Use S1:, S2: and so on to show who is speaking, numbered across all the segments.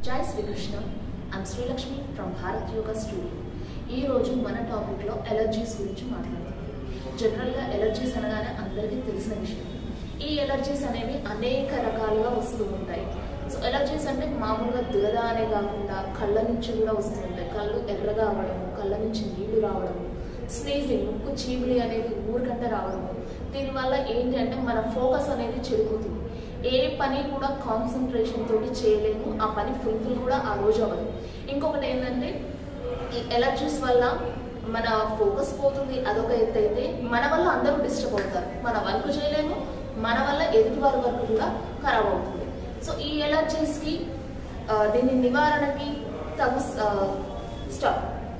S1: జై Srikrishna I'm Srilakshmi from Bharat yoga studio ఈ రోజు మన టాపిక్లో ఎలర్జీస్ గురించి మాట్లాడుతున్నాం జనరల్గా ఎలర్జీస్ అనగానే అందరికీ తెలిసిన విషయం ఈ ఎలర్జీస్ అనేవి అనేక రకాలుగా వస్తూ ఉంటాయి సో ఎలర్జీస్ అంటే మామూలుగా దురద అనే కాకుండా కళ్ళ నుంచి కూడా వస్తూ ఉంటాయి కళ్ళు ఎర్రగా అవ్వడము కళ్ళ నుంచి నీళ్లు రావడము స్నీజింగ్ ముక్కు చీమిడి అనేది ఊరికంటే రావడము దీనివల్ల ఏంటి అంటే మన ఫోకస్ అనేది చెడిపోతుంది ఏ పని కూడా కాన్సన్ట్రేషన్ తోటి చేయలేము ఆ పని ఫుల్ఫిల్ కూడా ఆ రోజు అవ్వదు ఇంకొకటి ఏంటంటే ఈ ఎలర్జీస్ వల్ల మన ఫోకస్ పోతుంది అదొక ఎత్తు అయితే మన వల్ల అందరూ డిస్టర్బ్ అవుతారు మన వర్క్ చేయలేము మన వల్ల ఎదుటి వారి వర్క్ కూడా ఖరాబ్ అవుతుంది సో ఈ ఎలర్జీస్కి ఆ, దీని నివారణకి తగు స్టాప్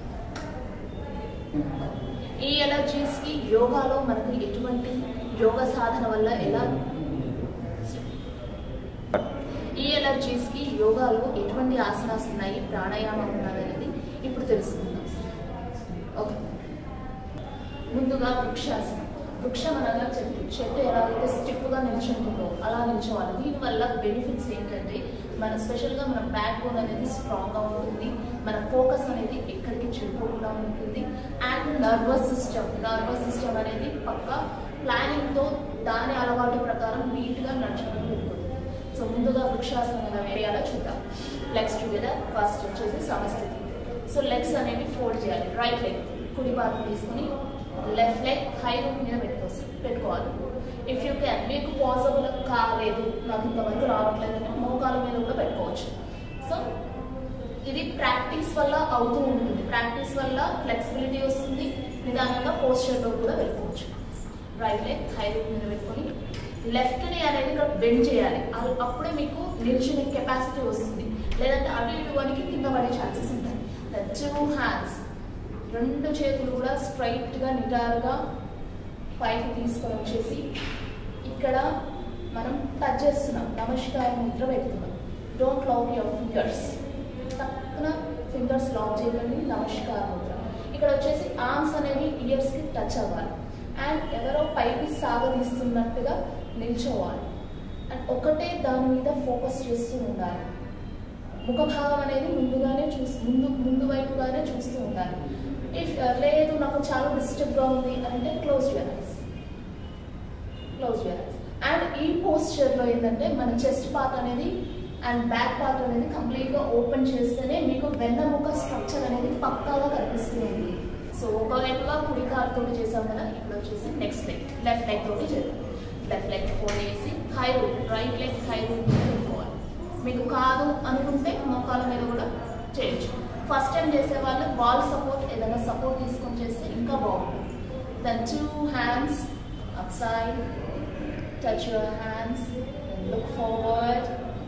S1: ఈ ఎలర్జీస్కి యోగాలో మనకు ఎటువంటి యోగ సాధన వల్ల ఎలా ఈ ఎలర్జీస్కి యోగాలో ఎటువంటి ఆసనాస్ ఉన్నాయి ప్రాణాయామం ఉన్నది అనేది ఇప్పుడు తెలుసుకుందాం ఓకే ముందుగా వృక్షాసనం వృక్షం అనగా చెట్టు చెట్టు ఎలాగైతే స్టిఫ్గా నిల్చుంటుందో అలా నిల్చోవాలి దీనివల్ల బెనిఫిట్స్ ఏంటంటే మన స్పెషల్గా మన బ్యాక్ బోన్ అనేది స్ట్రాంగ్గా ఉంటుంది మన ఫోకస్ అనేది ఎక్కడికి చెడిపోకుండా ఉంటుంది and nervous system nervous system అనేది పక్క ప్లానింగ్తో దాని అలవాటు ప్రకారం నీట్గా నడుచుకుంటూ ఉంటుంది సో ముందుగా వృక్షాసనం ఎలా వేయాలో చూద్దాం లెగ్స్ టుగెదర్ ఫస్ట్ వచ్చేసి సమస్థితి సో లెగ్స్ అనేవి ఫోల్డ్ చేయాలి రైట్ లెగ్ కుడి పాదం తీసుకుని లెఫ్ట్ లెగ్ హై రూట్ మీద పెట్టుకో పెట్టుకోవాలి ఇఫ్ యూ క్యాన్ మీకు పాసిబుల్ కాలేదు నాకు ఇంతవరకు రావట్లేదు అంటే మోకాల మీద కూడా పెట్టుకోవచ్చు సో ఇది ప్రాక్టీస్ వల్ల అవుతూ ఉంటుంది ప్రాక్టీస్ వల్ల ఫ్లెక్సిబిలిటీ వస్తుంది నిదానంగా పోస్చర్లో కూడా వెళ్ళిపోవచ్చు రైట్ లెగ్ హై రూట్ మీద పెట్టుకొని లెఫ్ట్ని అనేది ఇక్కడ బెండ్ చేయాలి అల్- అప్పుడే మీకు నిల్చునే కెపాసిటీ వస్తుంది లేదంటే అటు ఇటు వనికి కింద పడే ఛాన్సెస్ ఉంటాయి టూ హ్యాండ్స్ రెండు చేతులు కూడా స్ట్రైట్గా నిటారుగా పైకి తీసుకొని వచ్చేసి ఇక్కడ మనం టచ్ చేస్తున్నాం నమస్కార ముద్ర పెడుతున్నాం డోంట్ లాక్ యువర్ ఫింగర్స్ తక్కువ ఫింగర్స్ లాక్ చేయకండి నమస్కార ముద్ర ఇక్కడ వచ్చేసి ఆర్మ్స్ అనేవి ఇయర్స్కి టచ్ అవ్వాలి అండ్ ఎవరో పైకి సాగదీస్తున్నట్టుగా నిల్చోవాలి అండ్ ఒకటే దాని మీద ఫోకస్ చేస్తూ ఉండాలి ముఖభావం అనేది ముందుగానే చూసి ముందు ముందు వైపుగానే చూస్తూ ఉండాలి ఇఫ్ లేదు నాకు చాలా డిస్టర్బ్గా ఉంది అని అంటే close your eyes close your eyes and ఈ పోస్చర్లో ఏంటంటే మన చెస్ట్ పార్ట్ అనేది అండ్ బ్యాక్ పార్ట్ అనేది కంప్లీట్గా ఓపెన్ చేస్తేనే మీకు వెన్నముక స్ట్రక్చర్ అనేది పక్కాగా కనిపిస్తుంది సో ఒకవైపుగా కుడి కాలుతో చేసాం కదా ఇప్పుడు వచ్చేసి నెక్స్ట్ లెగ్ లెఫ్ట్ లెగ్ తోటి చేద్దాం లెఫ్ట్ లెగ్ ఫోన్ చేసి high root right leg high root మీద పెట్టుకోవాలి మీకు కాదు అనుకుంటే మోకాల మీద కూడా చేయొచ్చు ఫస్ట్ టైం చేసే వాళ్ళు వాల్ సపోర్ట్ ఏదైనా సపోర్ట్ తీసుకొని చేస్తే ఇంకా బాగుంటుంది then two hands up side touch your hands look forward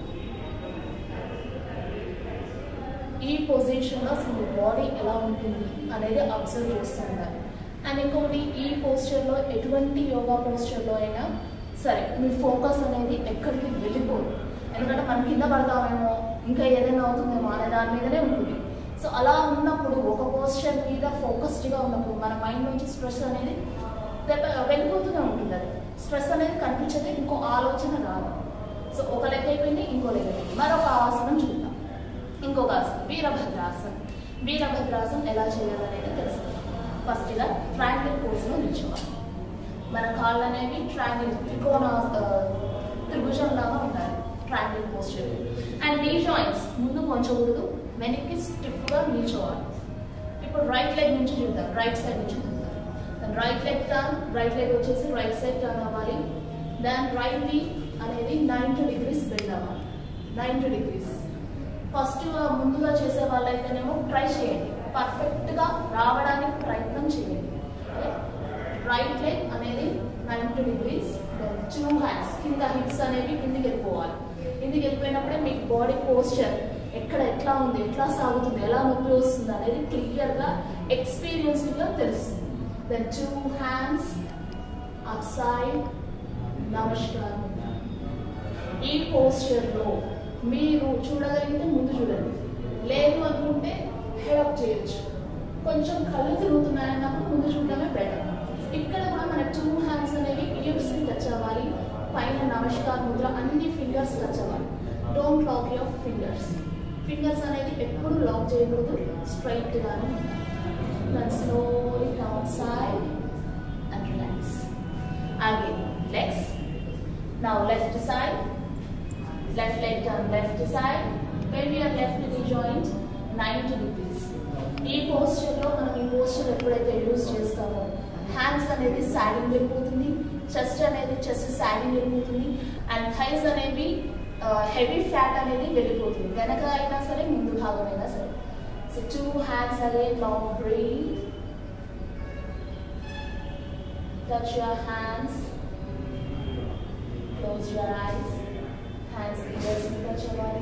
S1: ఈ పొజిషన్లో అసలు మీ బాడీ ఎలా ఉంటుంది అనేది అబ్జర్వ్ చేస్తూ ఉండాలి అండ్ ఇంకొకటి ఈ పోస్చర్లో ఎటువంటి యోగా పోస్చర్లో అయినా సరే మీ ఫోకస్ అనేది ఎక్కడికి వెళ్ళిపోదు ఎందుకంటే మనం కింద పడతామేమో ఇంకా ఏదైనా అవుతుందేమో అనే దాని మీదనే ఉంటుంది సో అలా ఉన్నప్పుడు ఒక పోస్చర్ మీద ఫోకస్డ్గా ఉన్నప్పుడు మన మైండ్ నుంచి స్ట్రెస్ అనేది వె- వెళ్ళిపోతూనే ఉంటుంది అది స్ట్రెస్ అనేది కనిపించదు ఇంకో ఆలోచన రాదు సో ఒక లెక్క అయిపోయింది ఇంకో లెక్క అయిపోయింది మరొక ఆసనం చూద్దాం ఇంకొక ఆసనం వీరభద్రాసనం వీరభద్రాసనం ఎలా చేయాలనేది తెలుసుకుందాం ఫస్ట్గా ట్రాంగిల్ పోజ్లో నిల్చోవాలి మన కాళ్ళు అనేవి ట్రాంగిల్ త్రికోణ ఆ, త్రిభుజం లాగా ఉండాలి triangle posture and knee joints ముందు కొంచకూడదు వెనక్కి స్టిఫ్గా నిల్చోవాలి ఇప్పుడు రైట్ లెగ్ నుంచి చూద్దాం రైట్ సైడ్ నుంచి చూద్దాం right leg turn right leg వచ్చేసి రైట్ సైడ్ టర్న్ అవ్వాలి దాన్ రైట్ నీ అనేది నైంటీ డిగ్రీస్ బెండ్ అవ్వాలి నైంటీ డిగ్రీస్ ఫస్ట్ ముందుగా చేసే వాళ్ళైతేనేమో ట్రై చేయండి పర్ఫెక్ట్గా రావడానికి ప్రయత్నం చేయండి రైట్ లెగ్ అనేది నైంటీ డిగ్రీస్ టూ హ్యాండ్స్ కింద హిప్స్ అనేవి కిందికి వెళ్ళిపోవాలి కిందికి వెళ్ళిపోయినప్పుడే మీకు బాడీ పోస్చర్ ఎక్కడ ఎట్లా ఉంది ఎట్లా సాగుతుంది ఎలా నొప్పి వస్తుంది అనేది క్లియర్గా ఎక్స్పీరియన్స్డ్గా తెలుస్తుంది then two hands up side నమస్కారం ఈ పోస్చర్లో మీరు చూడగలిగితే ముందు చూడండి లేదు అనుకుంటే హెడప్ చేయొచ్చు కొంచెం కళ్ళు తిరుగుతున్నాయన్నప్పుడు ముందు చూడడమే బెటర్ ఇక్కడ కూడా మన టూ హ్యాండ్స్ అనేవి ఇయర్స్కి టచ్ అవ్వాలి పైన నమస్కార ముద్ర అన్ని ఫింగర్స్ టచ్ అవ్వాలి don't lock your fingers fingers అనేది ఎప్పుడు లాక్ చేయకూడదు స్ట్రైట్ గానే ఉండాలి slowly down side and relax again legs now left side left leg turn left side when we are left knee joint 90 degrees ఈ posture లో మనం ఈ పోస్చర్ ఎప్పుడైతే యూజ్ చేస్తామో హ్యాండ్స్ అనేది సాగింగ్ వెళ్ళిపోతుంది చెస్ట్ అనేది చెస్ట్ సాగింగ్ వెళ్ళిపోతుంది అండ్ థైస్ అనేవి హెవీ ఫ్యాట్ అనేది వెళ్ళిపోతుంది వెనక అయినా సరే ముందు భాగం అయినా సరే so two hands again long breath touch your hands close your eyes hands fingers touch your body.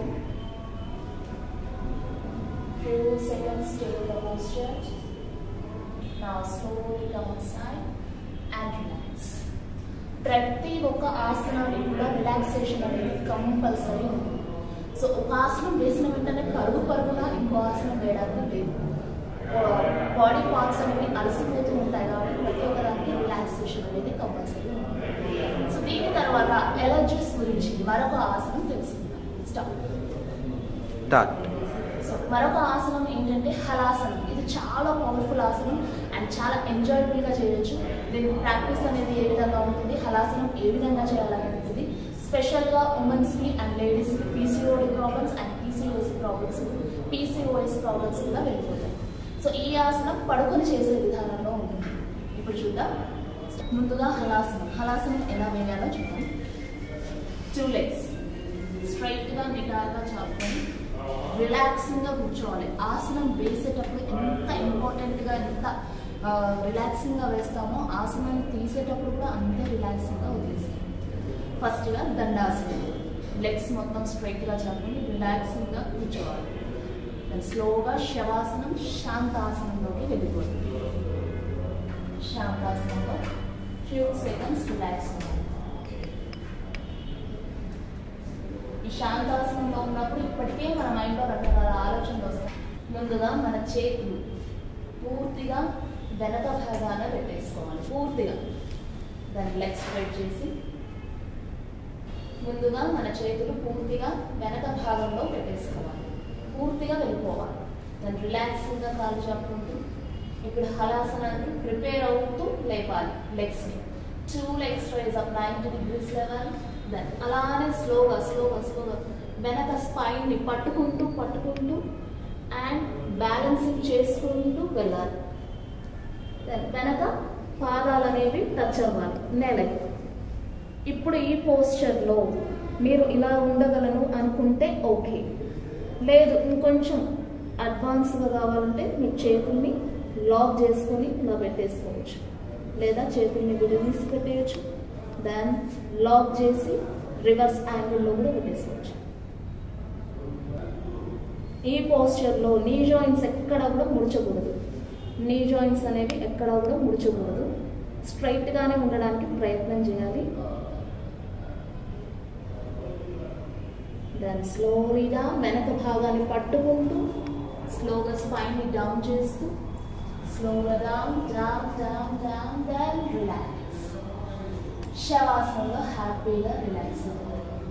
S1: Few seconds stay in the posture. Now slowly come inside and relax. ప్రతి ఒక్క ఆసనాన్ని కూడా రిలాక్సేషన్ అనేది కంపల్సరీ ఉంది so ఒక ఆసనం వేసిన వెంటనే పరుగు పరుగున ఇంకో ఆసనం వేయడానికి లేదు బాడీ పార్ట్స్ అనేవి అలసిపోతూ ఉంటాయి కాబట్టి ప్రతి ఒక్క దానికి రిలాక్సేషన్ అనేది కంపల్సరీ ఉంది సో దీని తర్వాత ఎలర్జీస్ గురించి మరొక ఆసనం తెలుసుకుందాం స్టార్ట్
S2: స్టార్ట్
S1: సో మరొక ఆసనం ఏంటంటే హలాసనం ఇది చాలా పవర్ఫుల్ ఆసనం అండ్ చాలా ఎంజాయబుల్గా చేయొచ్చు దీని ప్రాక్టీస్ అనేది ఏ విధంగా ఉంటుంది హలాసనం ఏ విధంగా చేయాలని ఉంటుంది స్పెషల్గా ఉమెన్స్కి అండ్ లేడీస్కి PCOD problems and PCOC problems PCOS problems కూడా వెళ్ళిపోతాయి సో ఈ ఆసనం పడుకొని చేసే విధానంలో ఉంటుంది ఇప్పుడు చూద్దాం ముందుగా హలాసనం హలాసనం ఎలా వేయాలో చూద్దాం టూ లెగ్స్ స్ట్రైట్గా నిటారుగా చాపుకొని రిలాక్సింగ్గా కూర్చోవాలి ఆసనం వేసేటప్పుడు ఎంత ఇంపార్టెంట్గా ఎంత రిలాక్సింగ్గా వేస్తామో ఆసనాన్ని తీసేటప్పుడు కూడా అంతే రిలాక్సింగ్గా వదిలేస్తాం ఫస్ట్గా దండాసనం లెగ్స్ మొత్తం స్ట్రైట్గా చాపుకొని రిలాక్సింగ్గా కూర్చోవాలి అండ్ స్లోగా శవాసనం శాంతాసనంలోకి వెళ్ళిపోతుంది శాంతాసనంలో ఫ్యూ సెకండ్స్ రిలాక్స్ అవ్వాలి ఈ శాంతాసనంలో ఉన్నప్పుడు ఇప్పటికే మన మైండ్లో రకరకాల ఆలోచనలు వస్తాయి ముందుగా మన చేతులు పూర్తిగా వెనక భాగాన పెట్టేసుకోవాలి పూర్తిగా దాన్ని లెగ్ స్ట్రైట్ చేసి ముందుగా మన చేతులు పూర్తిగా వెనక భాగంలో పెట్టేసుకోవాలి పూర్తిగా వెళ్ళిపోవాలి దాన్ని రిలాక్సింగ్గా కాలు చాపుకుంటూ ఇప్పుడు హలాసనాన్ని ప్రిపేర్ అవుతూ లేపాలి లెగ్స్ని two legs raise up ninety degrees level then అలానే స్లోగా స్లోగా స్లోగా వెనక స్పైన్ని పట్టుకుంటూ పట్టుకుంటూ అండ్ బ్యాలెన్సింగ్ చేసుకుంటూ వెళ్ళాలి దెన్ వెనక పాదాలు అనేవి టచ్ అవ్వాలి నేలకి ఇప్పుడు ఈ పోస్చర్లో మీరు ఇలా ఉండగలను అనుకుంటే ఓకే లేదు ఇంకొంచెం అడ్వాన్స్గా కావాలంటే మీ చేతుల్ని లాక్ చేసుకొని ఇలా పెట్టేసుకోవచ్చు లేదా చేతుల్ని విడదీసి పెట్టేయచ్చు దాన్ లాక్ చేసి రివర్స్ యాంగిల్లో కూడా పెట్టేసుకోవచ్చు ఈ పోస్చర్లో నీ జాయింట్స్ ఎక్కడ కూడా ముడచకూడదు నీ జాయింట్స్ అనేవి ఎక్కడ కూడా ముడచకూడదు స్ట్రైట్గానే ఉండడానికి ప్రయత్నం చేయాలి దాన్ని స్లోలీగా వెనక భాగాన్ని పట్టుకుంటూ స్లోగా స్పైన్ని డౌన్ చేస్తూ స్లోగా down down down down then relax శవాసనంలో హ్యాపీగా రిలాక్స్ అవ్వాలి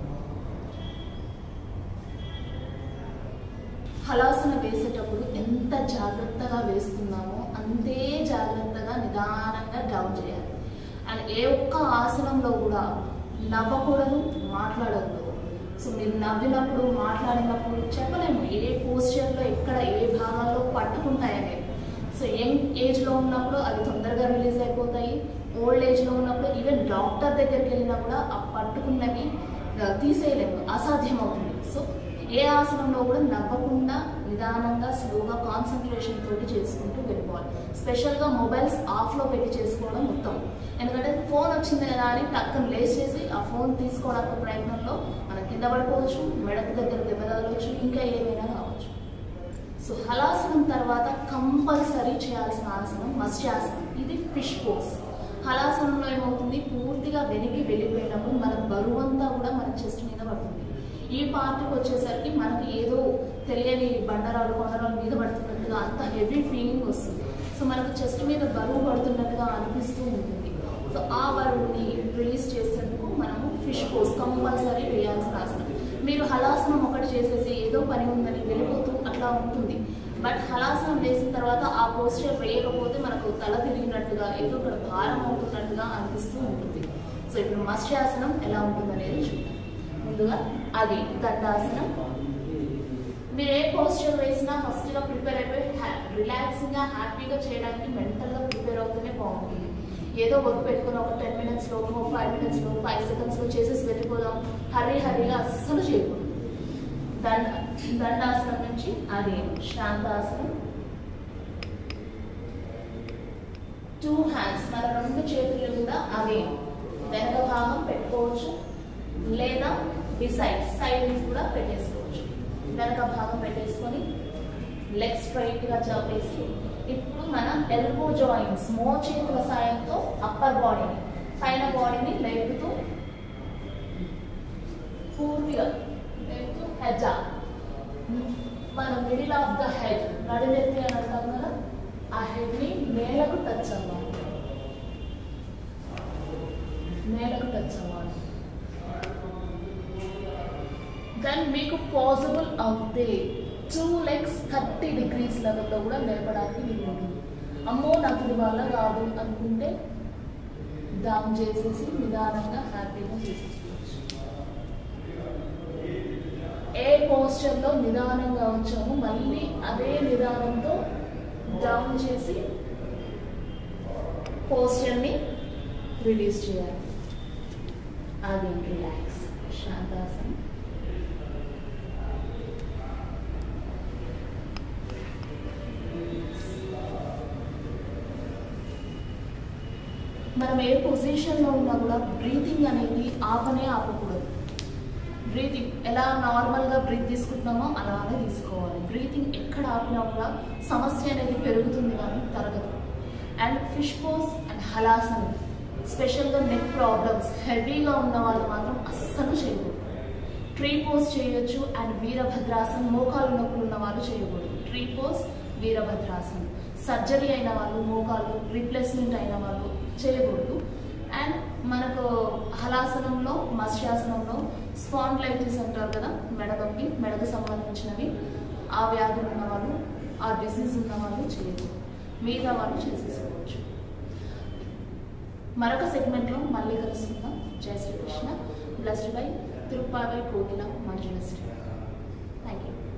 S1: హలాసన వేసేటప్పుడు ఎంత జాగ్రత్తగా వేస్తున్నామో అంతే జాగ్రత్తగా నిదానంగా డౌన్ చేయాలి అండ్ ఏ ఒక్క ఆసనంలో కూడా నవ్వకూడదు మాట్లాడకూడదు సో మీరు నవ్వినప్పుడు మాట్లాడినప్పుడు చెప్పలేము ఏ పోస్చర్లో ఎక్కడ ఏ భాగాల్లో పట్టుకుంటాయనేది సో యంగ్ ఏజ్లో ఉన్నప్పుడు అవి తొందరగా రిలీజ్ అయిపోతాయి ఓల్డ్ ఏజ్లో ఉన్నప్పుడు ఈవెన్ డాక్టర్ దగ్గరికి వెళ్ళినా కూడా ఆ పట్టుకున్నవి ఆ, తీసేయలేము అసాధ్యం అవుతుంది సో ఏ ఆసనంలో కూడా నవ్వకుండా నిదానంగా స్లోగా కాన్సన్ట్రేషన్ తోటి చేసుకుంటూ వెళ్ళిపోవాలి స్పెషల్గా మొబైల్స్ ఆఫ్లో పెట్టి చేసుకోవడం ఉత్తమం ఎందుకంటే ఫోన్ వచ్చింది కదా అని టక్కన లేస్ చేసి ఆ ఫోన్ తీసుకోవడానికి ప్రయత్నంలో మనం కింద పడిపోవచ్చు మెడకు దగ్గర దెబ్బ తగలవచ్చు ఇంకా ఏమైనా కావచ్చు సో హలాసనం తర్వాత కంపల్సరీ చేయాల్సిన ఆసనం మత్స్యాసనం ఇది ఫిష్ పోస్ హలాసనంలో ఏమవుతుంది పూర్తిగా వెనక్కి వెళ్ళిపోయినప్పుడు మన బరువంతా కూడా మన చెస్ట్ మీద పడుతుంది ఈ పార్ట్కి వచ్చేసరికి మనకి ఏదో తెలియని బండరాలు కొండరాలు మీద పడుతున్నట్టుగా అంత హెవీ ఫీలింగ్ వస్తుంది సో మనకు చెస్ట్ మీద బరువు పడుతున్నట్టుగా అనిపిస్తూ ఉంటుంది సో ఆ బరువుని రిలీజ్ చేసేందుకు మనము ఫిష్ పోస్ కంపల్సరీ వేయాల్సిన ఆసనం మీరు హలాసనం ఒకటి చేసేసి ఏదో పని ఉందని వెళ్ళిపోతూ అట్లా ఉంటుంది బట్ హలాసనం వేసిన తర్వాత ఆ పోస్చర్ వేయకపోతే మనకు తల తిరిగినట్టుగా ఏదో ఇక్కడ భారం అవుతున్నట్టుగా అనిపిస్తూ ఉంటుంది సో ఇప్పుడు మత్స్యాసనం ఎలా ఉంటుందనేది చూద్దాం ముందుగా అది దండాసనం మీరు ఏ పోస్చర్ వేసినా ఫస్ట్గా ప్రిపేర్ అయిపోయి రిలాక్సింగ్గా హ్యాపీగా చేయడానికి మెంటల్గా ప్రిపేర్ అవుతూనే బాగుంటుంది ఏదో వర్క్ పెట్టుకుని ఒక టెన్ మినిట్స్లో ఒక ఫైవ్ మినిట్స్లో ఫైవ్ సెకండ్స్లో చేసేసి వెళ్ళిపోదాం హరీ హరీగా అస్సలు చేయకూడదు దండ దండాసనం నుంచి అది శాంతాసనం టూ హ్యాండ్స్ మన రెండు చేతులు కూడా అవి వెనక భాగం పెట్టుకోవచ్చు లేదా బిసైడ్ సైడ్ కూడా పెట్టేసుకోవచ్చు వెనక భాగం పెట్టేసుకొని లెగ్ స్ట్రైట్ గా చాపేసి ఇప్పుడు మన ఎల్బో జాయింట్స్ మో చేతుల సాయంతో అప్పర్ బాడీని పైన బాడీని లేపుతూ పూర్తిగా లేపుతూ హెడ్ మన మిడిల్ ఆఫ్ ద హెడ్ నడినెత్తి అని అంటాం కదా ఆ హెడ్ ని నేలకు టచ్ అవ్వాలి నేలకు టచ్ అవ్వాలి దెన్ మీకు పాసిబుల్ అవుతే టూ లెగ్స్ థర్టీ డిగ్రీస్ లెవెల్లో కూడా లేపడానికి వీలు ఉంటుంది అమ్మో నాకు ఇది వల్ల కాదు అనుకుంటే డౌన్ చేసేసి నిదానంగా హ్యాపీగా చేసేసుకోవచ్చు ఏ పోస్చర్లో నిదానంగా వచ్చామో మళ్ళీ అదే నిదానంతో డౌన్ చేసి పోస్చర్ని రిలీజ్ చేయాలి అది రిలాక్స్ శాంతాసనం మనం ఏ పొజిషన్లో ఉన్నా కూడా బ్రీతింగ్ అనేది ఆపనే ఆపకూడదు బ్రీతింగ్ ఎలా నార్మల్గా బ్రీత్ తీసుకుంటున్నామో అలానే తీసుకోవాలి బ్రీతింగ్ ఎక్కడ ఆపినా కూడా సమస్య అనేది పెరుగుతుంది కానీ తరగదు అండ్ ఫిష్ పోస్ అండ్ హలాసనం స్పెషల్గా నెక్ ప్రాబ్లమ్స్ హెవీగా ఉన్న వాళ్ళు మాత్రం అస్సలు చేయకూడదు ట్రీ పోస్ చేయొచ్చు అండ్ వీరభద్రాసనం మోకాలు నొప్పులు ఉన్న వాళ్ళు చేయకూడదు ట్రీ పోస్ వీరభద్రాసనం సర్జరీ అయిన వాళ్ళు మోకాలు రీప్లేస్మెంట్ అయిన వాళ్ళు చేయకూడదు అండ్ మనకు హలాసనంలో మత్స్యాసనంలో స్పాండ్లైటిస్ అంటారు కదా మెడనొప్పి మెడకు సంబంధించినవి ఆ వ్యాధులు ఉన్న వాళ్ళు ఆ డిసీజ్ ఉన్న వాళ్ళు చేయకూడదు మిగతా వాళ్ళు చేసేసుకోవచ్చు మరొక సెగ్మెంట్లో మళ్ళీ కలుసుకుందాం జై శ్రీకృష్ణ బ్లస్డ్ బై తిరుప్పావై కోకిల మంజులశ్రీ థ్యాంక్ యూ